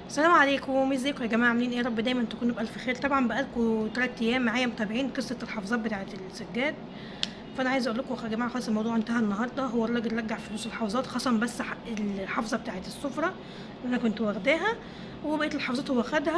السلام عليكم ازيكم يا جماعه عاملين ايه يا رب دايما تكونوا بالف خير طبعا بقالكم 3 ايام معايا متابعين قصه الحافظات بتاعه السجاد فانا عايزه اقول لكم يا جماعه خلاص الموضوع انتهى النهارده هو الراجل رجع فلوس الحافظات خصم بس حق الحافظه بتاعه السفره اللي انا كنت واخداها وبقيه الحافظات هو خدها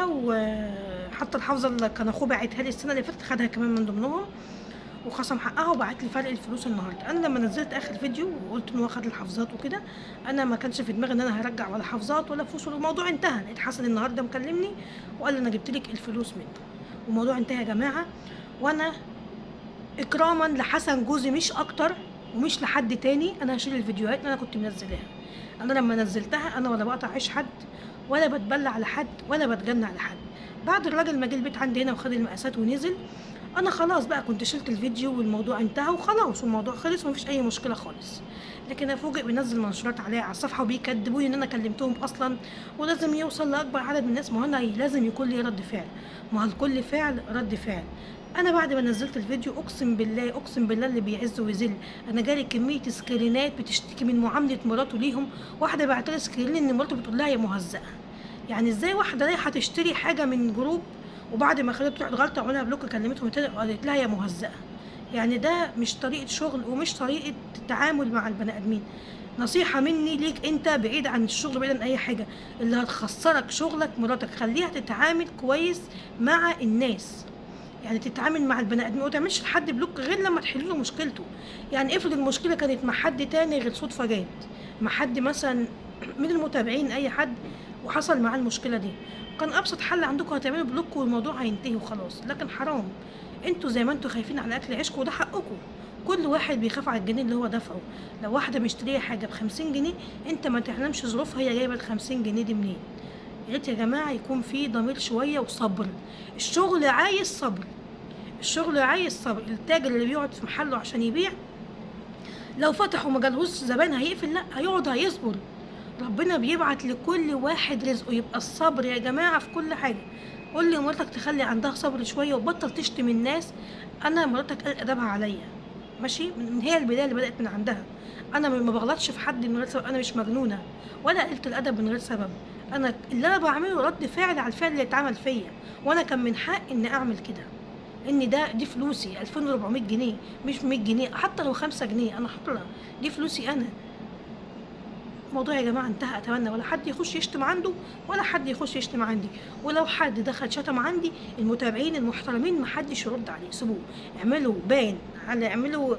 وحتى الحافظه اللي كان اخوه باعتها لي السنه اللي فاتت خدها كمان من ضمنهم وخصم حقها وبعت لي فرق الفلوس النهارده انا لما نزلت اخر فيديو وقلت ان هو خد الحافظات وكده انا ما كانش في دماغي ان انا هرجع ولا حافظات ولا فلوس والموضوع انتهى لقيت حسن النهارده مكلمني وقال لي انا جبت لك الفلوس منه والموضوع انتهى يا جماعه وانا اكراما لحسن جوزي مش اكتر ومش لحد تاني انا هشيل الفيديوهات اللي انا كنت منزلاها انا لما نزلتها انا ولا بقطع عيش حد ولا بتبلع على حد ولا بتجنى على حد بعد الراجل ما جه البيت عندي هنا وخد المقاسات ونزل انا خلاص بقى كنت شلت الفيديو والموضوع انتهى وخلاص والموضوع خلص ومفيش اي مشكله خالص لكن افوجئ بينزل منشورات عليا على الصفحه وبيكدبوني ان انا كلمتهم اصلا ولازم يوصل لاكبر عدد من الناس ما هو انا لازم يكون لي رد فعل ما هو لكل فعل رد فعل انا بعد ما نزلت الفيديو اقسم بالله اقسم بالله اللي بيعز ويذل انا جالي كميه سكرينات بتشتكي من معامله مراته ليهم واحده بعت لي سكرين ان مراته بتقول لها يا مهزأه يعني ازاي واحده رايحه تشتري حاجه من جروب وبعد ما خدت طلعت غلطه وعملها بلوك كلمتهم تاني وقالت لها يا مهزأه يعني ده مش طريقه شغل ومش طريقه تعامل مع البني ادمين نصيحة مني ليك انت بعيد عن الشغل بعيد عن اي حاجة اللي هتخسرك شغلك مراتك خليها تتعامل كويس مع الناس يعني تتعامل مع البني ادمين وما تعملش لحد بلوك غير لما تحل له مشكلته يعني افرض المشكلة كانت مع حد تاني غير صدفة جات مع حد مثلا من المتابعين اي حد وحصل معاه المشكلة دي كان ابسط حل عندكم هتعملوا بلوك والموضوع هينتهي وخلاص لكن حرام انتوا زي ما انتوا خايفين على اكل عيشكم وده حقكم كل واحد بيخاف على الجنيه اللي هو دفعه لو واحده مشتريه حاجه ب 50 جنيه انت ما تعلمش ظروفها هي جايبه ال 50 جنيه دي منين يا ريت يا جماعه يكون في ضمير شويه وصبر الشغل عايز صبر الشغل عايز صبر التاجر اللي بيقعد في محله عشان يبيع لو فتح وما جالهوش زبائن هيقفل لا هيقعد هيصبر ربنا بيبعت لكل واحد رزقه يبقى الصبر يا جماعه في كل حاجه قول لي مراتك تخلي عندها صبر شويه وبطل تشتم الناس انا مراتك قلت ادبها عليا ماشي من هي البدايه اللي بدات من عندها انا ما بغلطش في حد من غير سبب انا مش مجنونه ولا قلت الادب من غير سبب انا اللي انا بعمله رد فعل على الفعل اللي اتعمل فيا وانا كان من حق اني اعمل كده ان ده دي فلوسي 2400 جنيه مش 100 جنيه حتى لو 5 جنيه انا حاطه دي فلوسي انا الموضوع يا جماعه انتهى اتمنى ولا حد يخش يشتم عنده ولا حد يخش يشتم عندي ولو حد دخل شتم عندي المتابعين المحترمين محدش يرد عليه سيبوه اعملوا بان على اعملوا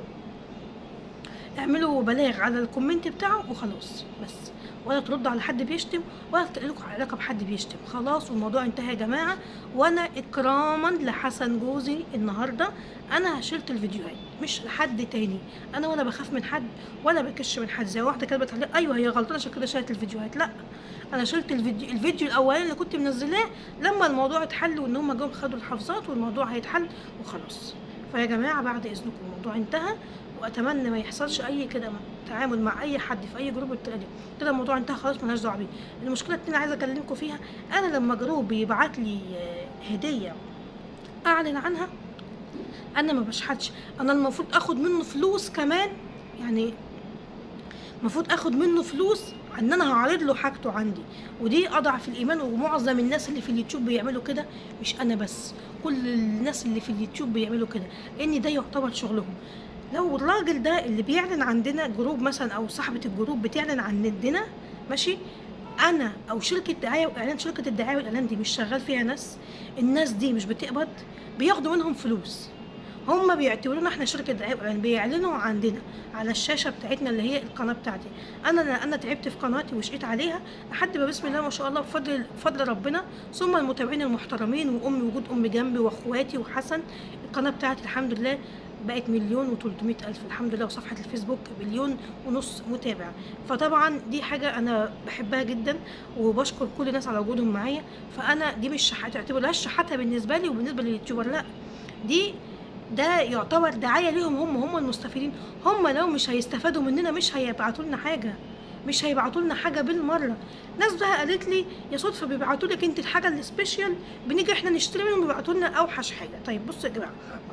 اعملوا بلاغ على الكومنت بتاعه وخلاص بس ولا ترد على حد بيشتم ولا تقلقوا علاقه بحد بيشتم خلاص والموضوع انتهى يا جماعه وانا اكراما لحسن جوزي النهارده انا شلت الفيديوهات مش لحد تاني انا ولا بخاف من حد ولا بكش من حد زي واحده كانت بتعلق ايوه هي غلطانه عشان كده شالت الفيديوهات لا انا شلت الفيديو الفيديو الاولاني اللي كنت منزلاه لما الموضوع اتحل وان هم جم خدوا الحافظات والموضوع هيتحل وخلاص فيا جماعه بعد اذنكم الموضوع انتهى واتمنى ما يحصلش اي كده تعامل مع اي حد في اي جروب بالطريقه دي كده الموضوع انتهى خلاص ملهاش دعوه بيه المشكله التانية عايزه اكلمكم فيها انا لما جروب بيبعت لي هديه اعلن عنها انا ما بشحتش انا المفروض اخد منه فلوس كمان يعني المفروض اخد منه فلوس ان انا هعرض له حاجته عندي ودي اضعف الايمان ومعظم الناس اللي في اليوتيوب بيعملوا كده مش انا بس كل الناس اللي في اليوتيوب بيعملوا كده لان ده يعتبر شغلهم لو الراجل ده اللي بيعلن عندنا جروب مثلا او صاحبه الجروب بتعلن عندنا ماشي انا او شركه دعايه واعلان شركه الدعايه والاعلان دي مش شغال فيها ناس الناس دي مش بتقبض بياخدوا منهم فلوس هم بيعتبرونا احنا شركه دعايه واعلان بيعلنوا عندنا على الشاشه بتاعتنا اللي هي القناه بتاعتي انا انا تعبت في قناتي وشقيت عليها لحد ما بسم الله ما شاء الله بفضل بفضل ربنا ثم المتابعين المحترمين وامي وجود امي جنبي واخواتي وحسن القناه بتاعتي الحمد لله بقت مليون و300 الف الحمد لله وصفحه الفيسبوك مليون ونص متابع فطبعا دي حاجه انا بحبها جدا وبشكر كل الناس على وجودهم معايا فانا دي مش شحاته تعتبرهاش شحاته بالنسبه لي وبالنسبه لليوتيوبر لا دي ده يعتبر دعايه ليهم هم هم المستفيدين هم لو مش هيستفادوا مننا مش هيبعتوا لنا حاجه مش هيبعتوا لنا حاجه بالمره ناس بقى قالت لي يا صدفه بيبعتوا لك انت الحاجه السبيشال بنيجي احنا نشتري منهم بيبعتوا لنا اوحش حاجه طيب بصوا يا جماعه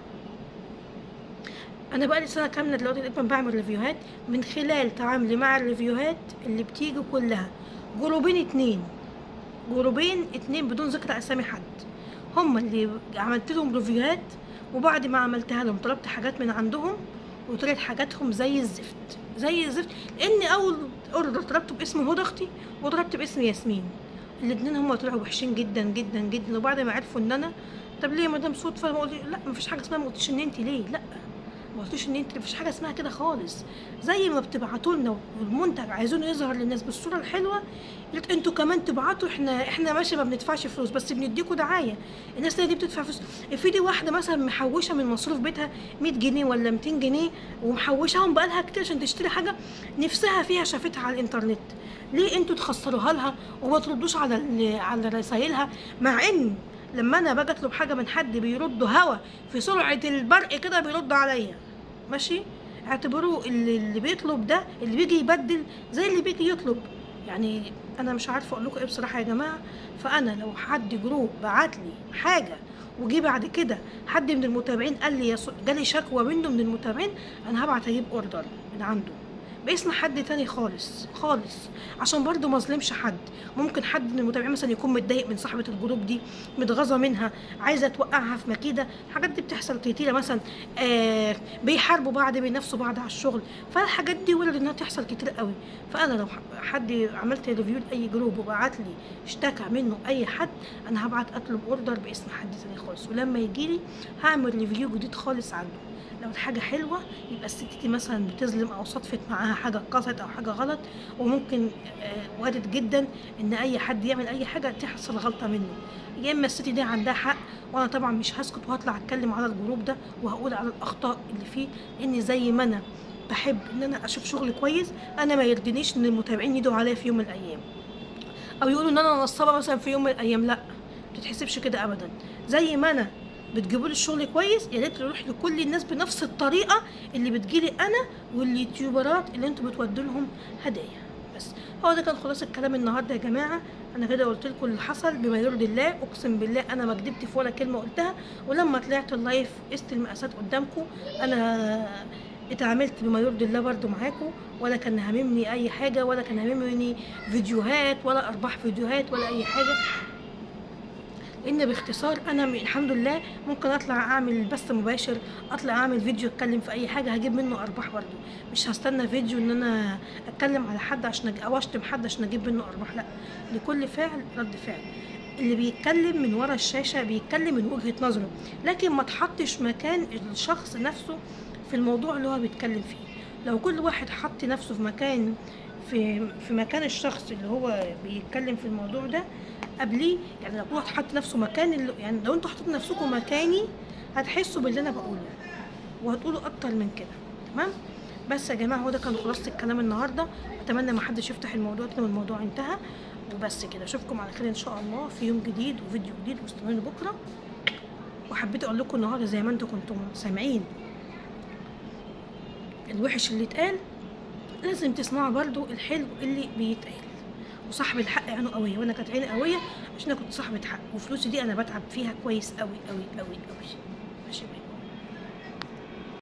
انا بقالي سنه كامله دلوقتي تقريبا بعمل ريفيوهات من خلال تعاملي مع الريفيوهات اللي بتيجي كلها جروبين اتنين جروبين اتنين بدون ذكر اسامي حد هم اللي عملت لهم ريفيوهات وبعد ما عملتها لهم طلبت حاجات من عندهم وطلعت حاجاتهم زي الزفت زي الزفت لان اول اوردر طلبته باسم هدى اختي وطلبت باسم ياسمين الاتنين هم طلعوا وحشين جدا جدا جدا وبعد ما عرفوا ان انا طب ليه يا مدام صدفه ما قلت لا مفيش حاجه اسمها ما قلتيش ان انت ليه لا ما قلتوش ان انت مفيش حاجه اسمها كده خالص زي ما بتبعتوا لنا والمنتج عايزينه يظهر للناس بالصوره الحلوه قلت انتوا كمان تبعتوا احنا احنا ماشي ما بندفعش فلوس بس بنديكوا دعايه الناس دي بتدفع فلوس في دي واحده مثلا محوشه من مصروف بيتها 100 جنيه ولا 200 جنيه ومحوشاهم بقالها كتير عشان تشتري حاجه نفسها فيها شافتها على الانترنت ليه انتوا تخسروها لها وما تردوش على ال- على رسايلها مع ان لما انا باجي اطلب حاجه من حد بيرد هوا في سرعه البرق كده بيرد عليا ماشي اعتبروه اللي, اللي بيطلب ده اللي بيجي يبدل زي اللي بيجي يطلب يعني انا مش عارفه اقول لكم ايه بصراحه يا جماعه فانا لو حد جروب بعت لي حاجه وجي بعد كده حد من المتابعين قال لي يا ص- جالي شكوى منه من المتابعين انا هبعت اجيب اوردر من عنده باسم حد تاني خالص خالص عشان برضه ما اظلمش حد ممكن حد من المتابعين مثلا يكون متضايق من صاحبه الجروب دي متغاظه منها عايزه توقعها في مكيده الحاجات دي بتحصل كتيره مثلا آه بيحاربوا بعض بينافسوا بعض على الشغل فالحاجات دي ولد انها تحصل كتير قوي فانا لو ح- حد عملت ريفيو لاي جروب وبعت لي اشتكى منه اي حد انا هبعت اطلب اوردر باسم حد تاني خالص ولما يجي لي هعمل ريفيو جديد خالص عنه لو الحاجة حلوة يبقى الست دي مثلا بتظلم أو صدفت معاها حاجة اتكسرت أو حاجة غلط وممكن آه، وارد جدا إن أي حد يعمل أي حاجة تحصل غلطة منه يا إما الست دي عندها حق وأنا طبعا مش هسكت وهطلع أتكلم على الجروب ده وهقول على الأخطاء اللي فيه لأن زي ما أنا بحب إن أنا أشوف شغل كويس أنا ما يرضينيش إن المتابعين يدعوا عليا في يوم من الأيام او يقولوا ان انا نصابه مثلا في يوم من الايام لا ما تتحسبش كده ابدا زي ما انا بتجيبوا لي الشغل كويس يا ريت يروح لكل الناس بنفس الطريقه اللي بتجيلي انا واليوتيوبرات اللي انتوا بتودوا لهم هدايا بس هو ده كان خلاص الكلام النهارده يا جماعه انا كده قلت لكم اللي حصل بما يرضي الله اقسم بالله انا ما كدبت في ولا كلمه قلتها ولما طلعت اللايف قست المقاسات قدامكم انا اتعاملت بما يرضي الله برضو معاكم ولا كان هاممني اي حاجه ولا كان هاممني فيديوهات ولا ارباح فيديوهات ولا اي حاجه لان باختصار انا م- الحمد لله ممكن اطلع اعمل بث مباشر اطلع اعمل فيديو اتكلم في اي حاجه هجيب منه ارباح برضه مش هستنى فيديو ان انا اتكلم على حد عشان أج- او اشتم حد عشان اجيب منه ارباح لا لكل فعل رد فعل اللي بيتكلم من ورا الشاشه بيتكلم من وجهه نظره لكن ما تحطش مكان الشخص نفسه في الموضوع اللي هو بيتكلم فيه لو كل واحد حط نفسه في مكان في في مكان الشخص اللي هو بيتكلم في الموضوع ده قبليه يعني لو كل واحد حط نفسه مكان اللي يعني لو انتوا حطيتوا نفسكم مكاني هتحسوا باللي انا بقوله وهتقولوا اكتر من كده تمام بس يا جماعه هو ده كان خلاصه الكلام النهارده اتمنى ما حدش يفتح الموضوع كده والموضوع انتهى وبس كده اشوفكم على خير ان شاء الله في يوم جديد وفيديو جديد واستنوني بكره وحبيت اقول لكم النهارده زي ما انتوا كنتم سامعين الوحش اللي اتقال لازم تسمعوا برضو الحلو اللي بيتقال وصاحب الحق عينه قويه وانا كانت عيني قويه عشان انا كنت صاحبه حق وفلوسي دي انا بتعب فيها كويس قوي قوي قوي قوي